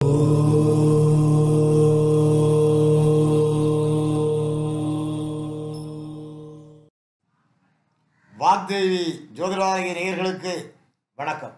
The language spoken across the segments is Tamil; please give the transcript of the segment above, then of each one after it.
வாக்தேவி ஜோதிராய நேயர்களுக்கு வணக்கம்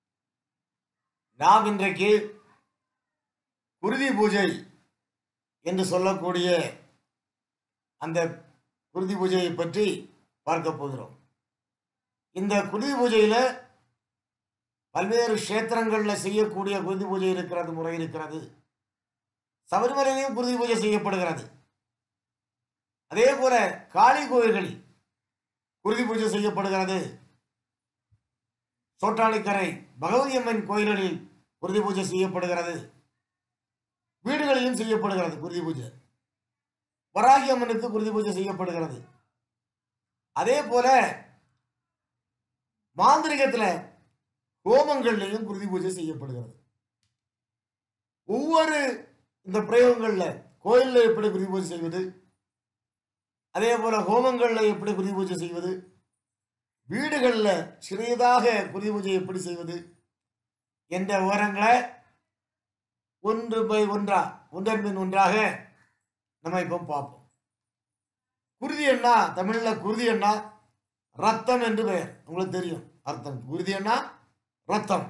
நாம் இன்றைக்கு குருதி பூஜை என்று சொல்லக்கூடிய அந்த குருதி பூஜையை பற்றி பார்க்க போகிறோம் இந்த குருதி பூஜையில் பல்வேறு க்ஷேத்திரங்களில் செய்யக்கூடிய குருதி பூஜை இருக்கிறது முறை இருக்கிறது சபரிமலையிலையும் குருதி பூஜை செய்யப்படுகிறது அதே போல காளி கோயில்களில் குருதி பூஜை செய்யப்படுகிறது சோட்டாளிக்கரை பகவதி அம்மன் கோயில்களில் குருதி பூஜை செய்யப்படுகிறது வீடுகளிலும் செய்யப்படுகிறது குருதி பூஜை வராகி அம்மனுக்கு குருதி பூஜை செய்யப்படுகிறது அதே போல மாந்திரிகத்தில் ஹோமங்கள்லையும் குருதி பூஜை செய்யப்படுகிறது ஒவ்வொரு இந்த பிரயோகங்களில் கோயிலில் எப்படி குருதி பூஜை செய்வது அதே போல ஹோமங்களில் எப்படி குருதி பூஜை செய்வது வீடுகளில் சிறியதாக குருதி பூஜை எப்படி செய்வது என்ற விவரங்களை ஒன்று பை ஒன்றா ஒன்றன் பின் ஒன்றாக நம்ம இப்போ பார்ப்போம் குருதி எண்ணா தமிழில் குருதி எண்ணா ரத்தம் என்று பெயர் உங்களுக்கு தெரியும் அர்த்தம் குருதி எண்ணா ரத்தம்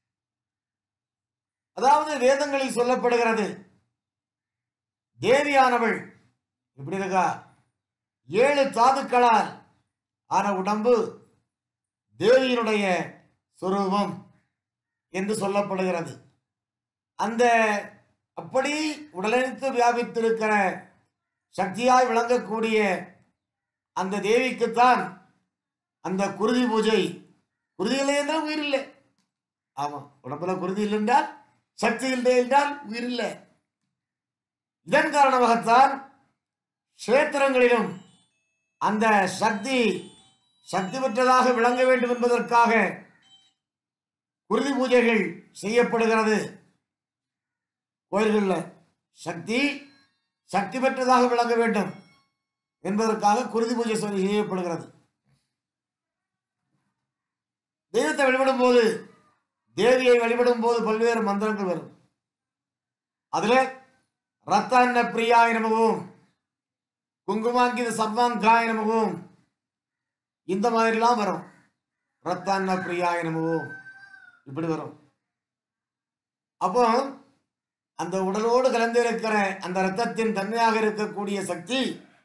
அதாவது வேதங்களில் சொல்லப்படுகிறது தேவியானவள் எப்படி இருக்கா ஏழு தாதுக்களால் ஆன உடம்பு தேவியினுடைய சுரூபம் என்று சொல்லப்படுகிறது அந்த அப்படி உடலெடுத்து வியாபித்திருக்கிற சக்தியாய் விளங்கக்கூடிய அந்த தேவிக்குத்தான் அந்த குருதி பூஜை குருதி இல்லை என்றால் உயிர் இல்லை ஆமாம் உடம்புல குருதி இல்லை என்றால் சக்தி இல்லை என்றால் உயிர் இல்லை இதன் காரணமாகத்தான் கஷேத்திரங்களிலும் அந்த சக்தி சக்தி பெற்றதாக விளங்க வேண்டும் என்பதற்காக குருதி பூஜைகள் செய்யப்படுகிறது கோயில்களில் சக்தி சக்தி பெற்றதாக விளங்க வேண்டும் என்பதற்காக குருதி பூஜை சொல்லி செய்யப்படுகிறது தெய்வத்தை வழிபடும் போது தேவியை வழிபடும் போது பல்வேறு மந்திரங்கள் வரும் அதுல ரத்தான்ன பிரியாய நமவும் குங்குமாங்கித சர்வாங்காய நமவும் இந்த மாதிரிலாம் வரும் ரத்தான்ன பிரியாய நமவும் இப்படி வரும் அப்போ அந்த உடலோடு கலந்து இருக்கிற அந்த இரத்தத்தின் தன்மையாக இருக்கக்கூடிய சக்தி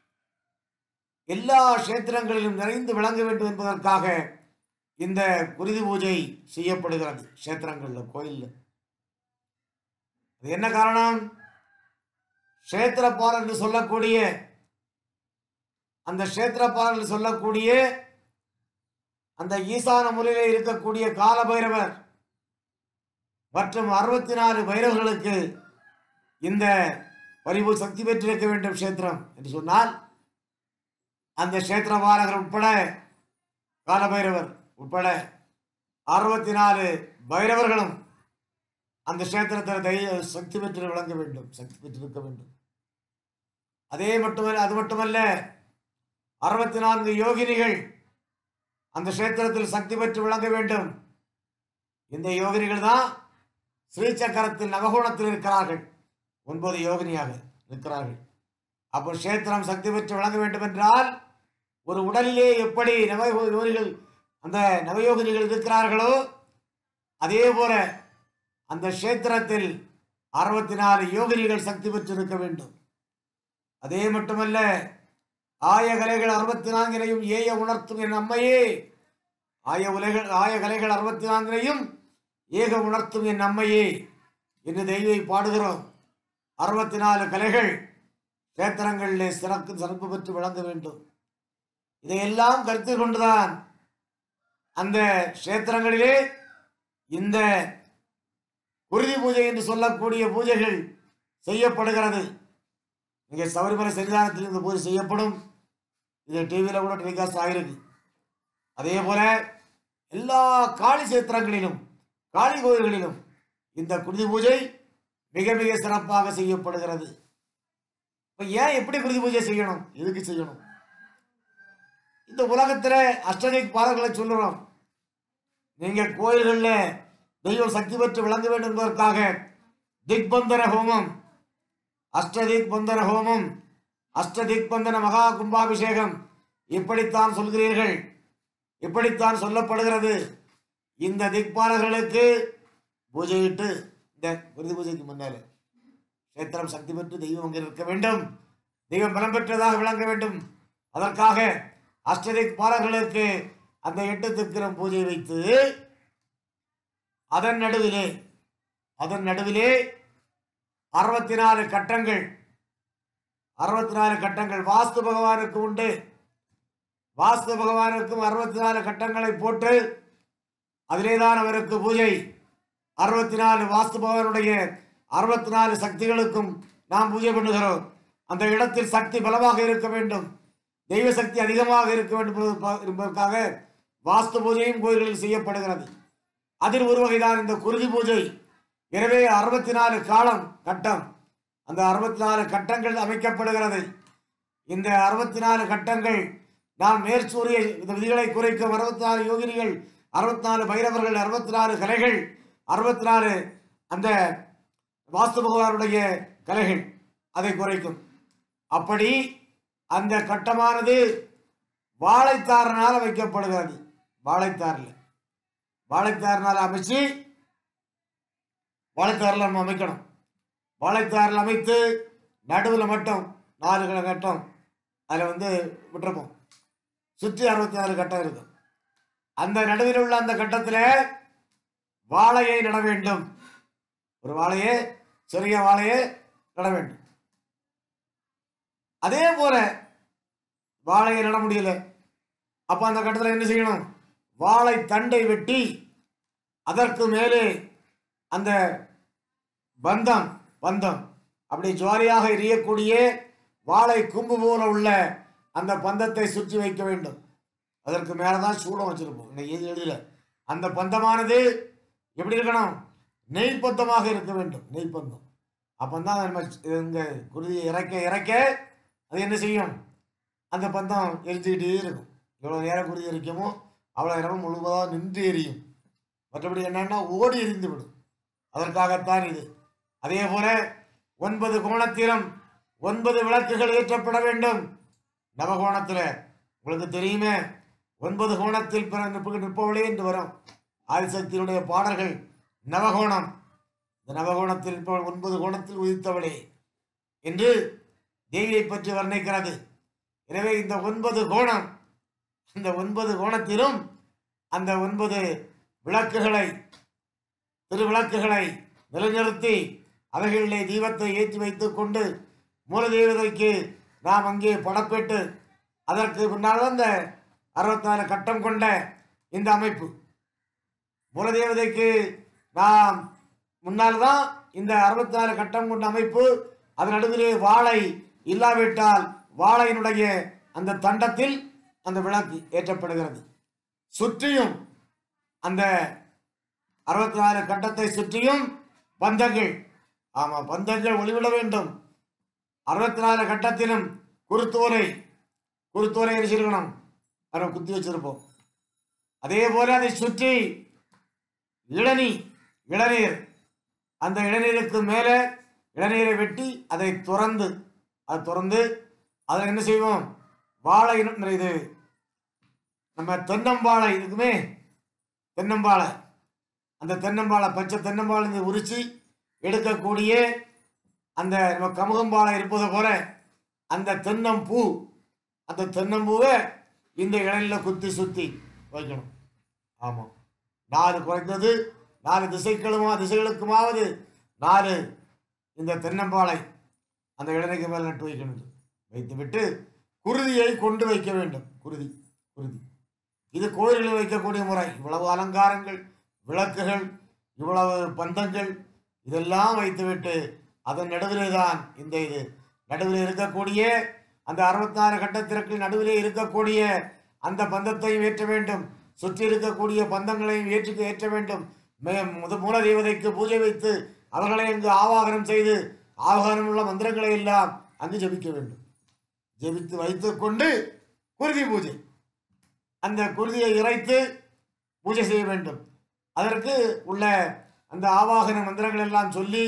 எல்லா கஷேத்திரங்களிலும் நிறைந்து விளங்க வேண்டும் என்பதற்காக இந்த குருதி பூஜை செய்யப்படுகிறது கஷேத்திரங்களில் கோயிலில் அது என்ன காரணம் கஷேத்திரப்பார் என்று சொல்லக்கூடிய அந்த கஷேத்திரப்பார் என்று சொல்லக்கூடிய அந்த ஈசான மூலையிலே இருக்கக்கூடிய கால பைரவர் மற்றும் அறுபத்தி நாலு பைரவர்களுக்கு இந்த பரிபு சக்தி பெற்றிருக்க வேண்டும் கஷேத்திரம் என்று சொன்னால் அந்த கஷேத்திரபாலகர் உட்பட காலபைரவர் உட்பட அறுபத்தி நாலு பைரவர்களும் அந்த கஷேத்திரத்தில் தைரிய சக்தி பெற்று விளங்க வேண்டும் சக்தி பெற்றிருக்க வேண்டும் அதே மட்டுமல்ல அது மட்டுமல்ல அறுபத்தி நான்கு யோகினிகள் அந்த கஷேத்திரத்தில் சக்தி பெற்று விளங்க வேண்டும் இந்த யோகினிகள் தான் ஸ்ரீசக்கரத்தில் நவகோணத்தில் இருக்கிறார்கள் ஒன்பது யோகினியாக இருக்கிறார்கள் அப்போ கஷேத்திரம் சக்தி பெற்று விளங்க வேண்டும் என்றால் ஒரு உடலிலே எப்படி நவ யோகிகள் அந்த நவயோகினிகள் இருக்கிறார்களோ அதே போல அந்த கஷேத்திரத்தில் அறுபத்தி நாலு யோகினிகள் சக்தி பெற்றிருக்க வேண்டும் அதே மட்டுமல்ல ஆய கலைகள் அறுபத்தி நான்கினையும் ஏய உணர்த்தும் என் அம்மையே ஆய உலைகள் ஆய கலைகள் அறுபத்தி நான்கினையும் ஏக உணர்த்தும் என் அம்மையே என்று தெய்வை பாடுகிறோம் அறுபத்தி நாலு கலைகள் கஷேத்திரங்களிலே சிறப்பு சிறப்பு பெற்று விளங்க வேண்டும் இதையெல்லாம் கருத்தில் கொண்டுதான் அந்த கஷேத்திரங்களிலே இந்த குருதி பூஜை என்று சொல்லக்கூடிய பூஜைகள் செய்யப்படுகிறது இங்கே சபரிமலை சன்னிதானத்தில் இந்த பூஜை செய்யப்படும் இது டிவியில் கூட டெலிகாஸ்ட் ஆகிருக்கு அதே போல எல்லா காளி சேத்திரங்களிலும் காளி கோயில்களிலும் இந்த குருதி பூஜை மிக மிக சிறப்பாக செய்யப்படுகிறது இப்போ ஏன் எப்படி குருதி பூஜை செய்யணும் எதுக்கு செய்யணும் இந்த உலகத்தில் அஷ்டதிக் பாதங்களை சொல்லுறோம் நீங்கள் கோயில்களில் தெய்வம் சக்தி பெற்று விளங்க வேண்டும் என்பதற்காக திக்பந்தன ஹோமம் அஷ்டதிக்பந்தன ஹோமம் அஷ்டதிக்பந்தன மகா கும்பாபிஷேகம் இப்படித்தான் சொல்கிறீர்கள் இப்படித்தான் சொல்லப்படுகிறது இந்த திக்பாலர்களுக்கு பூஜையிட்டு இந்த விருது பூஜைக்கு முன்னாலே கஷேத்திரம் சக்தி பெற்று தெய்வம் அங்கே இருக்க வேண்டும் தெய்வம் பலம் பெற்றதாக விளங்க வேண்டும் அதற்காக அஷ்டதிக் பாலர்களுக்கு அந்த எட்டு திக்கிரம் பூஜை வைத்து அதன் நடுவிலே அதன் நடுவிலே அறுபத்தி நாலு கட்டங்கள் அறுபத்தி நாலு கட்டங்கள் வாஸ்து பகவானுக்கு உண்டு வாஸ்து பகவானுக்கும் அறுபத்தி நாலு கட்டங்களை போட்டு அதிலேதான் அவருக்கு பூஜை அறுபத்தி நாலு வாஸ்து பகவானுடைய அறுபத்தி நாலு சக்திகளுக்கும் நாம் பூஜை பண்ணுகிறோம் அந்த இடத்தில் சக்தி பலமாக இருக்க வேண்டும் தெய்வ சக்தி அதிகமாக இருக்க வேண்டும் என்பதற்கா- என்பதற்காக வாஸ்து பூஜையும் கோயில்களில் செய்யப்படுகிறது அதில் ஒரு வகைதான் இந்த குருதி பூஜை எனவே அறுபத்தி நாலு காலம் கட்டம் அந்த அறுபத்தி நாலு கட்டங்கள் அமைக்கப்படுகிறது இந்த அறுபத்தி நாலு கட்டங்கள் நாம் மேற்சூரிய இந்த விதிகளை குறைக்கும் அறுபத்தி நாலு யோகினிகள் அறுபத்தி நாலு பைரவர்கள் அறுபத்தி நாலு கலைகள் அறுபத்தி நாலு அந்த வாஸ்து பகவானுடைய கலைகள் அதை குறைக்கும் அப்படி அந்த கட்டமானது வாழைத்தாரனால் வைக்கப்படுகிறது வாழைத்தாரில் வாழைத்தாரினால் அமைச்சு வாழைத்தாரில் நம்ம அமைக்கணும் வாழைத்தாரில் அமைத்து நடுவில் மட்டும் நாலு கிலோ கட்டம் அதில் வந்து விட்டுருப்போம் சுற்றி அறுபத்தி நாலு கட்டம் இருக்கும் அந்த நடுவில் உள்ள அந்த கட்டத்தில் வாழையை நட வேண்டும் ஒரு வாழையை சிறிய வாழையை நட வேண்டும் அதே போல வாழையை நட முடியல அப்ப அந்த கட்டத்தில் என்ன செய்யணும் வாழை தண்டை வெட்டி அதற்கு மேலே அந்த பந்தம் பந்தம் அப்படி ஜுவாலியாக எரியக்கூடிய வாழை கும்பு போல உள்ள அந்த பந்தத்தை சுற்றி வைக்க வேண்டும் அதற்கு மேலே தான் சூடம் வச்சிருப்போம் இன்னைக்கு எது எழுதல அந்த பந்தமானது எப்படி இருக்கணும் நெய் பந்தமாக இருக்க வேண்டும் நெய் பந்தம் அப்பந்தான் நம்ம இங்க குருதியை இறக்க இறக்க அது என்ன செய்யும் அந்த பந்தம் எரிஞ்சுக்கிட்டே இருக்கும் எவ்வளோ நேரம் குருதி எரிக்குமோ அவ்வளோ நேரம் முழுவதாக நின்று எரியும் மற்றபடி என்னன்னா ஓடி எரிந்து விடும் அதற்காகத்தான் இது அதே போல ஒன்பது கோணத்திலும் ஒன்பது விளக்குகள் ஏற்றப்பட வேண்டும் நவகோணத்தில் உங்களுக்கு தெரியுமே ஒன்பது கோணத்தில் பிற நிற்ப- நிற்பவளே என்று வரும் ஆதிசக்தியினுடைய பாடல்கள் நவகோணம் இந்த நவகோணத்தில் நிற்பவள் ஒன்பது கோணத்தில் உதித்தவளே என்று தேவியை பற்றி வர்ணிக்கிறது எனவே இந்த ஒன்பது கோணம் இந்த ஒன்பது கோணத்திலும் அந்த ஒன்பது விளக்குகளை திருவிளக்குகளை நிலைநிறுத்தி அவைகளிலே தீபத்தை ஏற்றி வைத்துக் கொண்டு மூலதேவதைக்கு நாம் அங்கே படப்பேட்டு அதற்கு முன்னால் இந்த அறுபத்தி நாலு கட்டம் கொண்ட இந்த அமைப்பு மூலதேவதைக்கு நாம் முன்னால் தான் இந்த அறுபத்தி நாலு கட்டம் கொண்ட அமைப்பு அதன் நடுவிலே வாழை இல்லாவிட்டால் வாழையினுடைய அந்த தண்டத்தில் அந்த விளக்கு ஏற்றப்படுகிறது சுற்றியும் அந்த அறுபத்தி நாலு கட்டத்தை சுற்றியும் பந்தங்கள் ஆமாம் பந்தங்கள் ஒளிவிட வேண்டும் அறுபத்தி நாலு கட்டத்திலும் குருத்தோலை குருத்தோலை எரிச்சிருக்கணும் அதை குத்தி வச்சிருப்போம் அதே போல அதை சுற்றி இளநீ இளநீர் அந்த இளநீருக்கு மேலே இளநீரை வெட்டி அதை துறந்து அதை துறந்து அதில் என்ன செய்வோம் வாழை இது நம்ம தென்னம்பாழை இருக்குமே தென்னம்பாழை அந்த தென்னம்பாழை பச்சை தென்னம்பாழை இந்த உரிச்சு எடுக்கக்கூடிய அந்த நம்ம கமுகம்பாழை இருப்பது போல அந்த தென்னம்பூ அந்த தென்னம்பூவை இந்த இடையில குத்தி சுத்தி வைக்கணும் ஆமாம் நாலு குறைந்தது நாலு திசைகளுமா திசைகளுக்குமாவது நாலு இந்த தென்னம்பாளை அந்த இளநிக்கு மேல் நட்டு வைக்கணும் வைத்துவிட்டு குருதியை கொண்டு வைக்க வேண்டும் குருதி குருதி இது கோயில்களில் வைக்கக்கூடிய முறை இவ்வளவு அலங்காரங்கள் விளக்குகள் இவ்வளவு பந்தங்கள் இதெல்லாம் வைத்துவிட்டு அதன் நடுவிலே தான் இந்த இது நடுவில் இருக்கக்கூடிய அந்த அறுபத்தி நாலு கட்டத்திற்கு நடுவிலே இருக்கக்கூடிய அந்த பந்தத்தையும் ஏற்ற வேண்டும் சுற்றி இருக்கக்கூடிய பந்தங்களையும் ஏற்றுக்கு ஏற்ற வேண்டும் மே- முத மூல தெய்வதைக்கு பூஜை வைத்து அவர்களை அங்கு ஆவாகனம் செய்து ஆவாகனம் உள்ள மந்திரங்களை எல்லாம் அங்கு ஜெபிக்க வேண்டும் ஜெபித்து வைத்துக்கொண்டு குருதி பூஜை அந்த குருதியை இறைத்து பூஜை செய்ய வேண்டும் அதற்கு உள்ள அந்த ஆவாகன மந்திரங்கள் எல்லாம் சொல்லி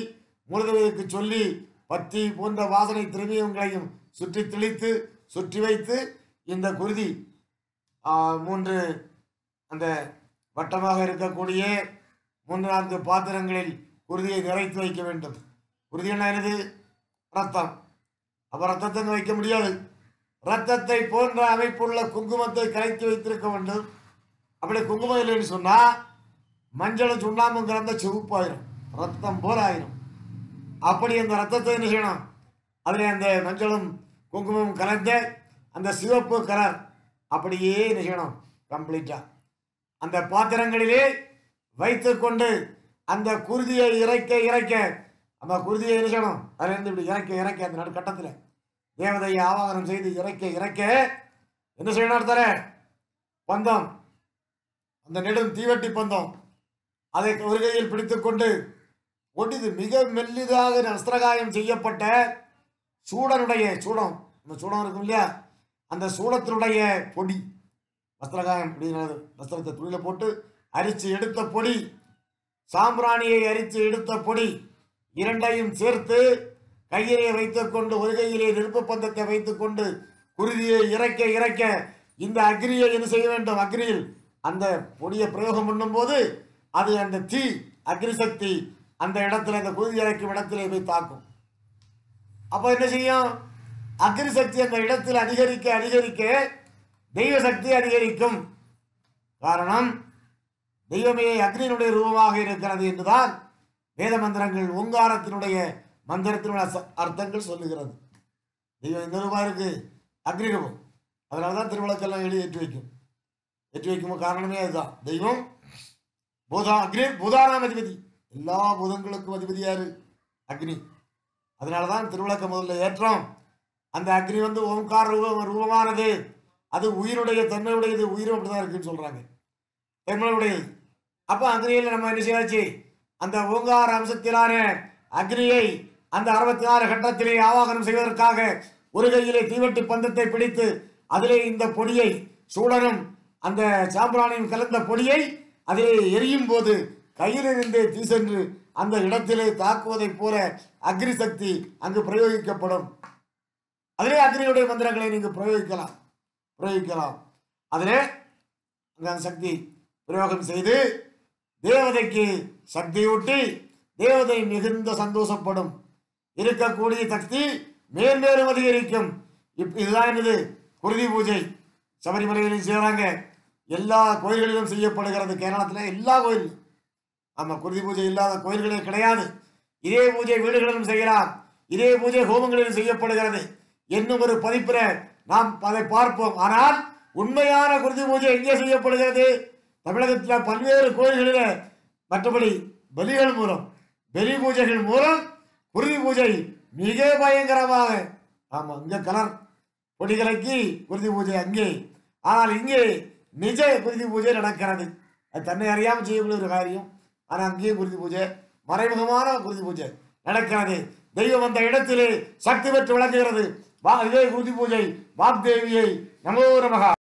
மூலதேவிக்கு சொல்லி பத்தி போன்ற வாசனை திரவியங்களையும் சுற்றி தெளித்து சுற்றி வைத்து இந்த குருதி ஆ, மூன்று அந்த வட்டமாக இருக்கக்கூடிய மூன்று நான்கு பாத்திரங்களில் குருதியை நிறைத்து வைக்க வேண்டும் குருதி என்ன என்னது ரத்தம் அப்போ ரத்தத்தை அங்க வைக்க முடியாது ரத்தத்தை போன்ற அமைப்புள்ள குங்குமத்தை கரைத்து வைத்திருக்க வேண்டும் அப்படி குங்குமம் இல்லைன்னு சொன்னா மஞ்சளும் சுண்ணாம்பும் கலந்த செவுப்பாயிரும் ரத்தம் போல ஆயிரும் அப்படி அந்த ரத்தத்தை என்ன செய்யணும் அதில் அந்த மஞ்சளும் குங்குமம் கலந்த அந்த சிவப்பு கலர் அப்படியே என்ன செய்யணும் கம்ப்ளீட்டா அந்த பாத்திரங்களிலே வைத்துக்கொண்டு அந்த குருதியை இறைக்க இறைக்க அந்த குருதியை என்ன செய்யணும் அதிலிருந்து இப்படி இறக்க இறக்க அந்த நடுக்கட்டத்தில் தேவதையை ஆவாகனம் செய்து இறைக்க இறைக்க என்ன செய்யணும் அடுத்தார பந்தம் அந்த நெடும் தீவட்டி பந்தம் அதை ஒரு கையில் பிடித்துக்கொண்டு ஒடிது மிக மெல்லிதாக வஸ்திரகாயம் செய்யப்பட்ட சூடனுடைய சூடம் இந்த சூடம் இருக்கும் இல்லையா அந்த சூடத்தினுடைய பொடி வஸ்திரகாயம் அப்படிங்கிறது வஸ்திரத்தை துணியில் போட்டு அரிச்சு எடுத்த பொடி சாம்பிராணியை அரித்து எடுத்த பொடி இரண்டையும் சேர்த்து கையிலே வைத்துக்கொண்டு ஒரு கையிலே நெருப்பு பந்தத்தை வைத்துக்கொண்டு குருதியை இறைக்க இறைக்க இந்த அக்னியை என்ன செய்ய வேண்டும் அக்னியில் அந்த பொடியை பிரயோகம் பண்ணும்போது அது அந்த தீ அக்னி சக்தி அந்த இடத்துல அந்த குருதி இறைக்கும் இடத்திலே போய் தாக்கும் அப்போ என்ன செய்யும் அக்னி சக்தி அந்த இடத்தில் அதிகரிக்க அதிகரிக்க தெய்வ சக்தி அதிகரிக்கும் காரணம் தெய்வமே அக்னியினுடைய ரூபமாக இருக்கிறது என்றுதான் வேத மந்திரங்கள் ஓங்காரத்தினுடைய மந்திரத்தினுடைய அச- அர்த்தங்கள் சொல்லுகிறது தெய்வம் இந்த ரூபா இருக்கு அக்னி ரூபம் அதனால தான் திருவிளக்கெல்லாம் எழுதி ஏற்றி வைக்கும் ஏற்றி வைக்கும் காரணமே அதுதான் தெய்வம் பூதா அக்னி பூதானாம் அதிபதி எல்லா பூதங்களுக்கும் அதிபதி யாரு அக்னி அதனால தான் திருவிளக்க முதல்ல ஏற்றம் அந்த அக்னி வந்து ஓம்கார ரூபம் ரூபமானது அது உயிருடைய தன்மையுடையது உயிரும் அப்படிதான் இருக்குன்னு சொல்றாங்க தன்மையுடையது அப்போ அக்னியில் நம்ம என்ன செய்யாச்சு அந்த ஓங்கார அம்சத்திலான அக்னியை அந்த அறுபத்தி நாலு கட்டத்திலே ஆவாகனம் செய்வதற்காக ஒரு கையிலே தீவட்டி பந்தத்தை பிடித்து அதிலே இந்த பொடியை சூடனும் அந்த சாம்பிராணியும் கலந்த பொடியை அதிலே எரியும் போது கையிலிருந்தே தீ சென்று அந்த இடத்திலே தாக்குவதைப் போல அக்னி சக்தி அங்கு பிரயோகிக்கப்படும் அதிலே அக்னியுடைய மந்திரங்களை நீங்கள் பிரயோகிக்கலாம் பிரயோகிக்கலாம் அதிலே அங்க அந்த சக்தி பிரயோகம் செய்து தேவதைக்கு சக்தியூட்டி தேவதை மிகுந்த சந்தோஷப்படும் இருக்கக்கூடிய சக்தி மேன்மேலும் அதிகரிக்கும் இப் இதுதான் என்னது குருதி பூஜை சபரிமலையிலும் செய்கிறாங்க எல்லா கோயில்களிலும் செய்யப்படுகிறது கேரளத்தில் எல்லா கோயிலும் ஆமாம் குருதி பூஜை இல்லாத கோயில்களே கிடையாது இதே பூஜை வீடுகளிலும் செய்யலாம் இதே பூஜை ஹோமங்களிலும் செய்யப்படுகிறது என்னும் ஒரு பதிப்பில் நாம் அதை பார்ப்போம் ஆனால் உண்மையான குருதி பூஜை எங்கே செய்யப்படுகிறது தமிழகத்தில் பல்வேறு கோயில்களில் மற்றபடி பலிகள் மூலம் பலி பூஜைகள் மூலம் குருதி பூஜை மிக பயங்கரமாக ஆமாம் இங்கே கலர் பொடி கலக்கி குருதி பூஜை அங்கே ஆனால் இங்கே நிஜ குருதி பூஜை நடக்கிறது அது தன்னை அறியாமல் செய்யக்கூடிய ஒரு காரியம் ஆனால் அங்கேயும் குருதி பூஜை மறைமுகமான குருதி பூஜை நடக்கிறது தெய்வம் அந்த இடத்திலே சக்தி பெற்று விளங்குகிறது வா இதே குருதி பூஜை வாக்தேவியை நமோ நமகா